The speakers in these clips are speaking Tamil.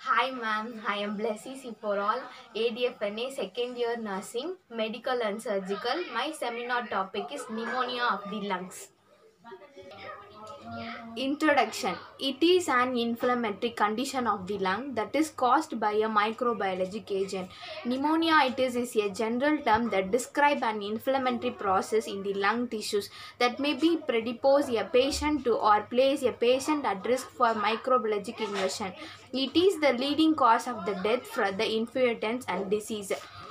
Hi ma'am, I am Blessy Siporal, ADFNA second year nursing, medical and surgical. My seminar topic is pneumonia of the lungs. Introduction It is an inflammatory condition of the lung that is caused by a microbiologic agent. Pneumonitis is a general term that describes an inflammatory process in the lung tissues that may be predispose a patient to or place a patient at risk for microbiologic invasion. It is the leading cause of the death for the infections and disease.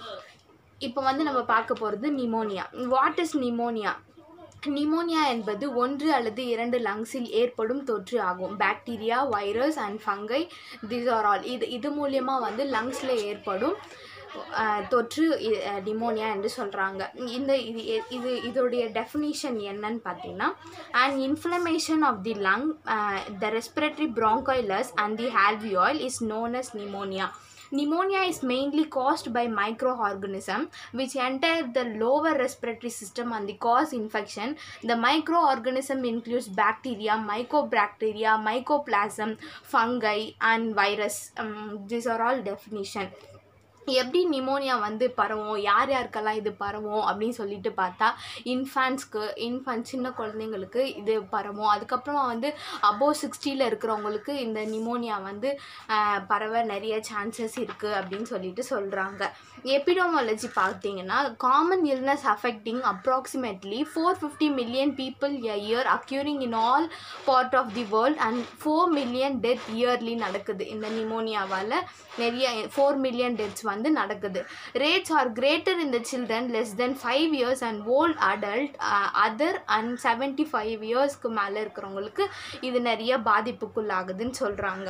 இப்போ வந்து நம்ம பார்க்க போகிறது pneumonia what is pneumonia pneumonia என்பது ஒன்று அல்லது இரண்டு லங்ஸில் ஏற்படும் தொற்று ஆகும் bacteria virus and fungi this are all இது இது மூலியமாக வந்து லங்ஸில் ஏற்படும் அஹ், தொற்று நிமோனியா என்று சொல்கிறாங்க இந்த இது எ- இது இதோடைய டெஃபினிஷன் என்னன்னு பார்த்தீங்கன்னா and inflammation of the lung the respiratory bronchioles and the alveoli is known as pneumonia Pneumonia is mainly caused by microorganism which enter the lower respiratory system and they cause infection. The microorganism includes bacteria, mycobacteria, mycoplasm, fungi and virus. Um, these are all definition. எப்படி நிமோனியா வந்து பரவும் யார் யாருக்கெல்லாம் இது பரவும் அப்படின்னு சொல்லிட்டு பார்த்தா இன்ஃபேன்ஸ்க்கு இன்ஃபேன்ட் சின்ன குழந்தைங்களுக்கு இது பரவும் அதுக்கப்புறமா வந்து அபோவ் சிக்ஸ்டியில் இருக்கிறவங்களுக்கு இந்த நிமோனியா வந்து ஆஹ், பரவ நிறைய சான்சஸ் இருக்குது அப்படின்னு சொல்லிட்டு சொல்கிறாங்க எபிடோமாலஜி பார்த்தீங்கன்னா common illness affecting approximately four fifty million people a year occurring in all part of the world and four million death yearly நடக்குது இந்த நிமோனியாவால் நிறைய ஃபோர் மில்லியன் டெத்ஸ் வந்து நடக்குது rates are greater in the children less than five years and old adult other and seventy five இயர்ஸ்க்கு மேலே இருக்கிறவங்களுக்கு இது நிறைய பாதிப்புக்குள்ளாகுதுன்னு சொல்கிறாங்க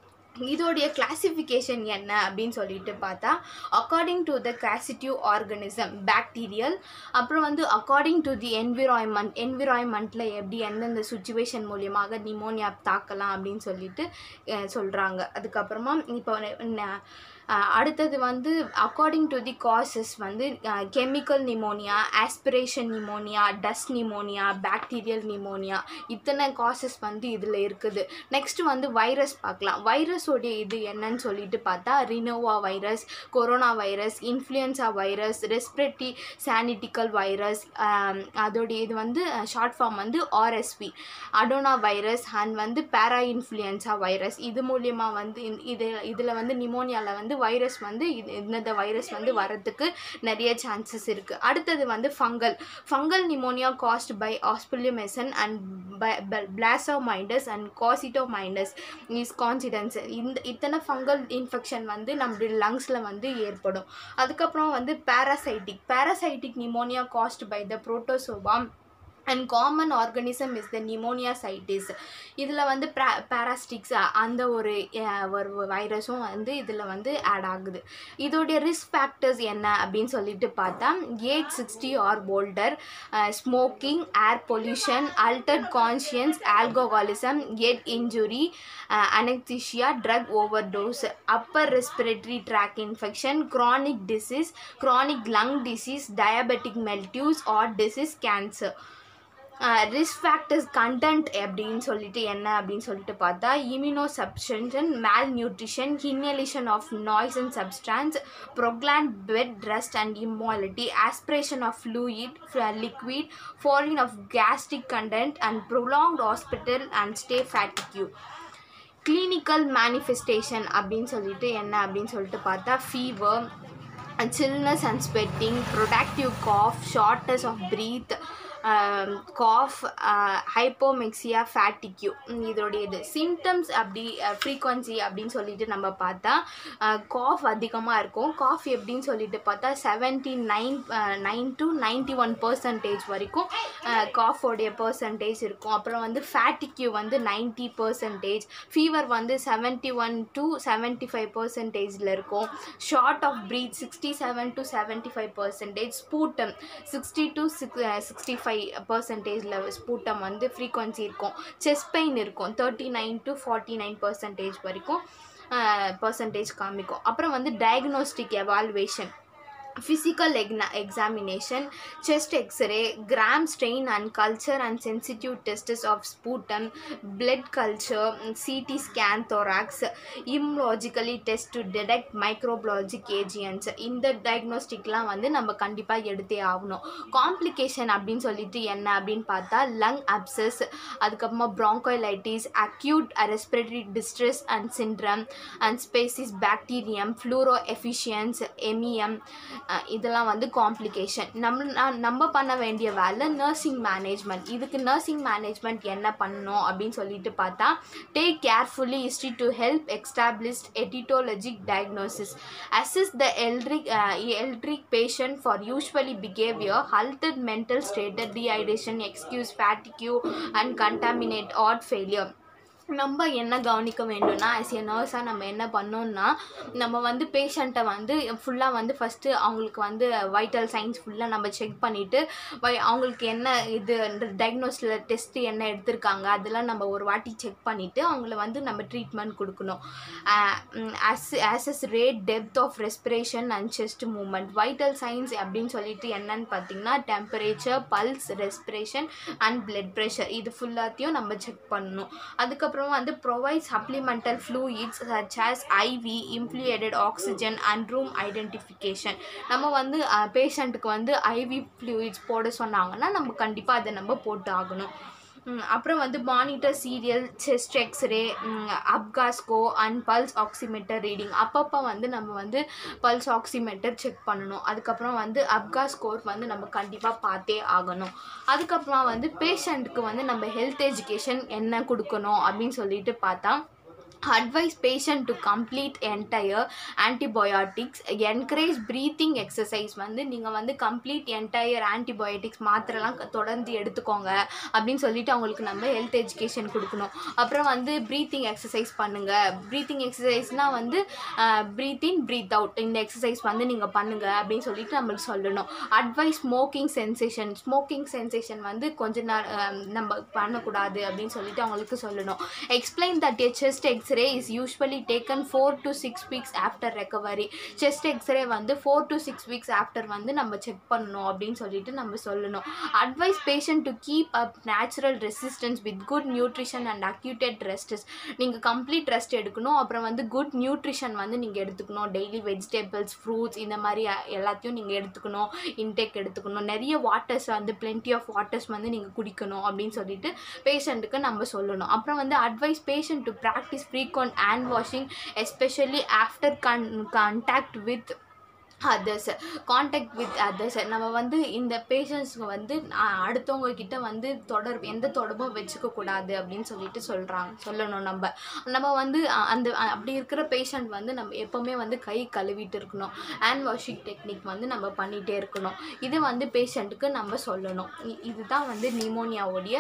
இதோடைய கிளாசிஃபிகேஷன் என்ன அப்படின்னு சொல்லிட்டு பார்த்தா according to the causative organism bacterial அப்புறம் வந்து அக்கார்டிங் டு தி என்விரான்மெண்ட் என்விரான்மெண்ட்டில் எப்படி எந்தெந்த சுச்சுவேஷன் மூலியமாக நிமோனியா தாக்கலாம் அப்படின்னு சொல்லிட்டு சொல்கிறாங்க அதுக்கப்புறமா இப்போ ந- அஹ் அடுத்தது வந்து அக்கார்டிங் டு தி காசஸ் வந்து chemical pneumonia aspiration pneumonia dust pneumonia bacterial pneumonia இத்தனை காசஸ் வந்து இதில் இருக்குது நெக்ஸ்ட் வந்து வைரஸ் பார்க்கலாம் வைரஸோடைய இது என்னன்னு சொல்லிட்டு பார்த்தா rhino virus corona virus influenza virus respiratory syncytial virus அதோடைய இது வந்து ஷார்ட் ஃபார்ம் வந்து ஆர்எஸ்பி அடோனா வைரஸ் அண்ட் வந்து பேரா இன்ஃப்ளூயன்சா வைரஸ் இது மூலியமாக வந்து இந்த- இது இதில் வந்து நிமோனியாவில் வந்து வைரஸ் வந்து இது இந்த வைரஸ் வந்து வரதுக்கு நிறைய சான்சஸ் இருக்குது அடுத்தது வந்து fungal fungal pneumonia caused by aspergillosis and blastomycosis and coccidioidomycosis is considered இந்த இத்தனை ஃபங்கல் இன்ஃபெக்ஷன் வந்து நம்மளுடைய லங்ஸில் வந்து ஏற்படும் அதுக்கப்புறம் வந்து parasitic parasitic pneumonia caused by the protozoan and common organism is the pneumocystis இதில் வந்து ப்ரா பேராஸ்டிக்ஸ் அந்த ஒரு அஹ், ஒரு வைரஸும் வந்து இதில் வந்து ஆட் ஆகுது இதோடைய ரிஸ்க் ஃபேக்டர்ஸ் என்ன அப்படின்னு சொல்லிட்டு பார்த்தா age sixty or older smoking air pollution altered consciousness alcoholism head injury anaesthesia drug overdose upper respiratory tract infection chronic disease chronic lung disease diabetic meltus or disease cancer risk factors content அப்படின்னு சொல்லிட்டு என்ன அப்படின்னு சொல்லிட்டு பார்த்தா immunosuppression malnutrition inhalation of noxious and substance prolonged bed rest and immobility aspiration of fluid liquid foreign of gastric content and prolonged hospital and stay fatigue clinical manifestation அப்படின்னு சொல்லிட்டு என்ன அப்படின்னு சொல்லிட்டு பார்த்தா fever chillness and sweating productive cough shortness of breath um, cough uh, hypomixia fatigue ம், இதோடைய இது சிம்டம்ஸ் அப்படி ஃப்ரீக்வன்சி அப்படின்னு சொல்லிட்டு நம்ம பார்த்தா காஃப் அதிகமாக இருக்கும் காஃப் எப்படின்னு சொல்லிட்டு பார்த்தா seventy nine nine to ninety one percentage வரைக்கும் காஃபோடைய பர்சன்டேஜ் இருக்கும் அப்புறம் வந்து ஃபேட்டிக்யூ வந்து நைன்ட்டி பர்சன்டேஜ் ஃபீவர் வந்து seventy one to seventy five பர்சன்டேஜில் இருக்கும் short of breath sixty seven to seventy five percentage sputum sixty to six sixty five பர்சன்டேஜில் ஸ்பூட்டம் வந்து ஃப்ரீக்வன்சி இருக்கும் செஸ்ட் பெயின் இருக்கும் thirty nine to forty nine percentage வரைக்கும் பர்சன்டேஜ் காமிக்கும் அப்புறம் வந்து diagnostic evaluation physical egna- examination chest x-ray gram strain and culture and sensitive tests of sputum blood culture ct scan thorax immunologically test to detect microbiologic agents இந்த டயக்னோஸ்டிக்லாம் வந்து நம்ம கண்டிப்பாக எடுத்தே ஆகணும் காம்ப்ளிகேஷன் அப்படின்னு சொல்லிட்டு என்ன அப்படின்னு பார்த்தா லங் அப்சஸ் அதுக்கப்புறமா bronchiolitis acute respiratory distress and syndrome and species bacterium fluoro efficiency எமியம் இதெல்லாம் வந்து காம்ப்ளிகேஷன் நம்ம நா- நம்ம பண்ண வேண்டிய வேலை நர்சிங் மேனேஜ்மெண்ட் இதுக்கு நர்சிங் மேனேஜ்மெண்ட் என்ன பண்ணணும் அப்படின்னு சொல்லிட்டு பார்த்தா take carefully history to help established etiologic diagnosis assess the elderly, uh, elderly patient for usually behavior, halted mental state, dehydration, excuse fatigue, and contaminate heart failure. நம்ம என்ன கவனிக்க வேண்டும்னா ஆஸ் எ நர்ஸாக நம்ம என்ன பண்ணோம்னா நம்ம வந்து பேஷண்ட்டை வந்து ஃபுல்லாக வந்து ஃபஸ்ட்டு அவங்களுக்கு வந்து வைட்டல் சைன்ஸ் ஃபுல்லாக நம்ம செக் பண்ணிவிட்டு வை அவங்களுக்கு என்ன இது டயக்னோஸில் டெஸ்ட்டு என்ன எடுத்திருக்காங்க அதெல்லாம் நம்ம ஒரு வாட்டி செக் பண்ணிவிட்டு அவங்கள வந்து நம்ம ட்ரீட்மெண்ட் கொடுக்கணும் as assess rate depth of respiration and chest movement vital signs அப்படின்னு சொல்லிட்டு என்னன்னு பார்த்தீங்கன்னா temperature pulse respiration and blood pressure இது ஃபுல்லாத்தையும் நம்ம செக் பண்ணணும் அதுக்கப்புறம் வந்து provide supplemental fluids such as IV humidified oxygen and room identification நம்ம வந்து பேஷண்ட்டுக்கு வந்து ஐவி ஃப்ளூயிட்ஸ் போட சொன்னாங்கன்னா நம்ம கண்டிப்பாக அதை நம்ம போட்டு ஆகணும் ம், அப்புறம் வந்து மானிட்டர் சீரியல் செஸ்ட் எக்ஸ்ரே அப்காஸ்கோ அண்ட் பல்ஸ் ஆக்சிமீட்டர் ரீடிங் அப்பப்போ வந்து நம்ம வந்து பல்ஸ் ஆக்சிமீட்டர் செக் பண்ணணும் அதுக்கப்புறம் வந்து அப்கா ஸ்கோர் வந்து நம்ம கண்டிப்பாக பார்த்தே ஆகணும் அதுக்கப்புறமா வந்து பேஷண்ட்டுக்கு வந்து நம்ம ஹெல்த் எஜுகேஷன் என்ன கொடுக்கணும் அப்படின்னு சொல்லிட்டு பார்த்தா advise patient to complete entire antibiotics encourage breathing exercise வந்து நீங்கள் வந்து complete entire antibiotics மாத்திரைலாம் க- தொடர்ந்து எடுத்துக்கோங்க அப்படின்னு சொல்லிட்டு அவங்களுக்கு நம்ம ஹெல்த் எஜுகேஷன் கொடுக்கணும் அப்புறம் வந்து ப்ரீத்திங் எக்ஸசைஸ் பண்ணுங்க ப்ரீத்திங் எக்ஸசைஸ்னால் வந்து ப்ரீத் இன் ப்ரீத் அவுட் இந்த எக்ஸசைஸ் வந்து நீங்கள் பண்ணுங்க அப்படின்னு சொல்லிட்டு நம்மளுக்கு சொல்லணும் advise smoking cessation smoking cessation வந்து கொஞ்ச நாள் அஹ், நம்ம பண்ணக்கூடாது அப்படின்னு சொல்லிட்டு அவங்களுக்கு சொல்லணும் explain that a chest X-ray is usually taken four to six weeks after recovery chest X-ray வந்து four to six weeks after வந்து நம்ம செக் பண்ணணும் அப்படின்னு சொல்லிட்டு நம்ம சொல்லணும் advise patient to keep up natural resistance with good nutrition and adequate rests நீங்கள் கம்ப்ளீட் ரெஸ்ட் எடுக்கணும் அப்புறம் வந்து குட் நியூட்ரிஷன் வந்து நீங்கள் எடுத்துக்கணும் டெய்லி வெஜிடபிள்ஸ் ஃப்ரூட்ஸ் இந்த மாதிரி அ- எல்லாத்தையும் நீங்கள் எடுத்துக்கணும் இன்டேக் எடுத்துக்கணும் நிறைய வாட்டர்ஸ் வந்து plenty ஆஃப் வாட்டர்ஸ் வந்து நீங்கள் குடிக்கணும் அப்படின்னு சொல்லிட்டு பேஷண்ட்டுக்கு நம்ம சொல்லணும் அப்புறம் வந்து advise patient to practise frequent hand washing especially after கன் contact with others contact with others நம்ம வந்து இந்த பேஷண்ட்ஸுங்க வந்து அஹ், அடுத்தவங்க கிட்ட வந்து தொடர்பு எந்த தொடர்பும் வச்சுக்க கூடாது அப்படின்னு சொல்லிட்டு சொல்கிறாங்க சொல்லணும் நம்ம நம்ம வந்து அஹ், அந்த அஹ், அப்படி இருக்கிற பேஷண்ட் வந்து நம்ம எப்போவுமே வந்து கை கழுவிட்டு இருக்கணும் ஹேண்ட் வாஷிங் டெக்னிக் வந்து நம்ம பண்ணிகிட்டே இருக்கணும் இது வந்து பேஷண்ட்டுக்கு நம்ம சொல்லணும் இ- இதுதான் வந்து நிமோனியாவுடைய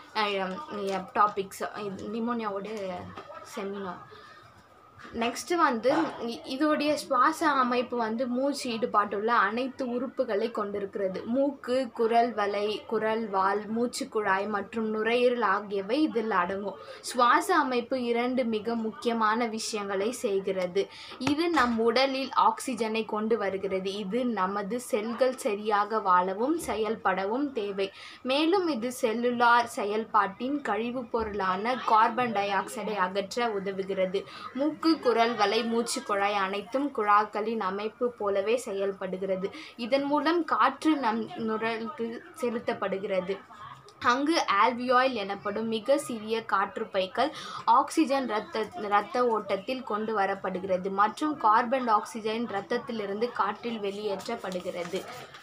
டாபிக்ஸ் நிமோனியாவுடைய செமினார் நெக்ஸ்ட்டு வந்து இ- இதோடைய சுவாச அமைப்பு வந்து மூச்சு ஈடுபாட்டுள்ள அனைத்து உறுப்புகளை கொண்டிருக்கிறது மூக்கு குரல் வலை குரல் வால் மூச்சு குழாய் மற்றும் நுரையீரல் ஆகியவை இதில் அடங்கும் சுவாச அமைப்பு இரண்டு மிக முக்கியமான விஷயங்களை செய்கிறது இது நம் உடலில் ஆக்சிஜனை கொண்டு வருகிறது இது நமது செல்கள் சரியாக வாழவும் செயல்படவும் தேவை மேலும் இது செல்லுலார் செயல்பாட்டின் கழிவுப் பொருளான கார்பன் டை ஆக்சைடை அகற்ற உதவுகிறது மூக்கு குரல் வலை மூச்சு குழாய் அனைத்தும் குழாக்களின் அமைப்பு போலவே செயல்படுகிறது இதன் மூலம் காற்று நம் நுரலுக்கு செலுத்தப்படுகிறது அங்கு ஆல்வியாயில் எனப்படும் மிக சிறிய காற்றுப்பைகள் ஆக்சிஜன் இரத்த இரத்த ஓட்டத்தில் கொண்டு வரப்படுகிறது மற்றும் கார்பன் டை ஆக்சிஜன் இரத்தத்திலிருந்து காற்றில் வெளியேற்றப்படுகிறது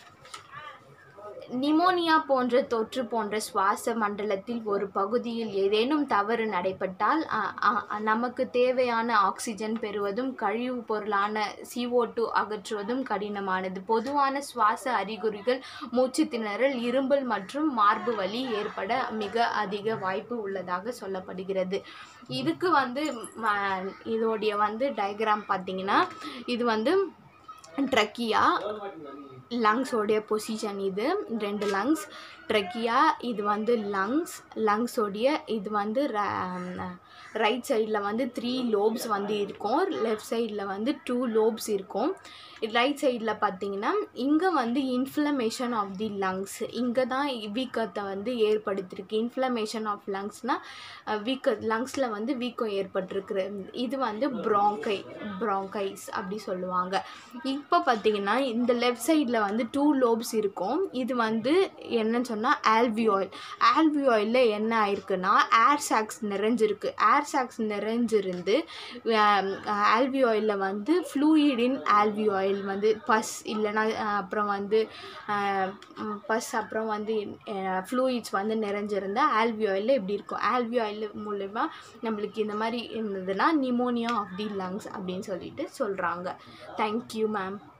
நிமோனியா போன்ற தொற்று போன்ற சுவாச மண்டலத்தில் ஒரு பகுதியில் ஏதேனும் தவறு நடைபெற்றால் அ- அ- நமக்கு தேவையான ஆக்சிஜன் பெறுவதும் கழிவுப் பொருளான CO2 டூ அகற்றுவதும் கடினமானது பொதுவான சுவாச அறிகுறிகள் மூச்சு திணறல் இரும்பல் மற்றும் மார்பு வலி ஏற்பட மிக அதிக வாய்ப்பு உள்ளதாக சொல்லப்படுகிறது இதுக்கு வந்து ம- இதோடைய வந்து டயக்ராம் பார்த்தீங்கன்னா இது வந்து ட்ரக்கியா லங்ஸோடைய பொசிஷன் இது ரெண்டு லங்ஸ் ட்ரக்கியா இது வந்து லங்ஸ் லங்ஸோடைய இது வந்து ரைட் சைடில் வந்து த்ரீ லோப்ஸ் வந்து இருக்கும் லெஃப்ட் சைடில் வந்து டூ லோப்ஸ் இருக்கும் ரைட் சைடில் பார்த்தீங்கன்னா இங்கே வந்து இன்ஃப்ளமேஷன் ஆஃப் தி லங்ஸ் இங்கே தான் வீக்கத்தை வந்து ஏற்படுத்தியிருக்கு இன்ஃப்ளமேஷன் ஆஃப் லங்ஸ்னால் வீக்க லங்ஸில் வந்து வீக்கம் ஏற்பட்டிருக்கு இது வந்து ப்ராங்கை ப்ராங்கைஸ் அப்படி சொல்லுவாங்க இப்போ பார்த்தீங்கன்னா இந்த லெஃப்ட் சைடில் வந்து டூ லோப்ஸ் இருக்கும் இது வந்து என்னன்னு சொன்னால் ஆல்வியாயில் ஆல்வியாயில் என்ன ஆயிருக்குன்னா ஏர் சாக்ஸ் நிறைஞ்சிருக்கு ஏர் சாக்ஸ் நிறைஞ்சிருந்து ஆல்வியாயில் வந்து ஃப்ளூயிடின் ஆல்வியாயில் வந்து பஸ் இல்லைன்னா அஹ், அப்புறம் வந்து பஸ் அப்புறம் வந்து ஃப்ளூயிட்ஸ் வந்து நிறைஞ்சிருந்தா ஆல்வியாயில் இப்படி இருக்கும் ஆல்வியாயில் மூலயமா நம்மளுக்கு இந்த மாதிரி இருந்ததுன்னா நிமோனியா ஆஃப் தி லங்ஸ் அப்படின்னு சொல்லிட்டு சொல்கிறாங்க தேங்க்யூ மேம்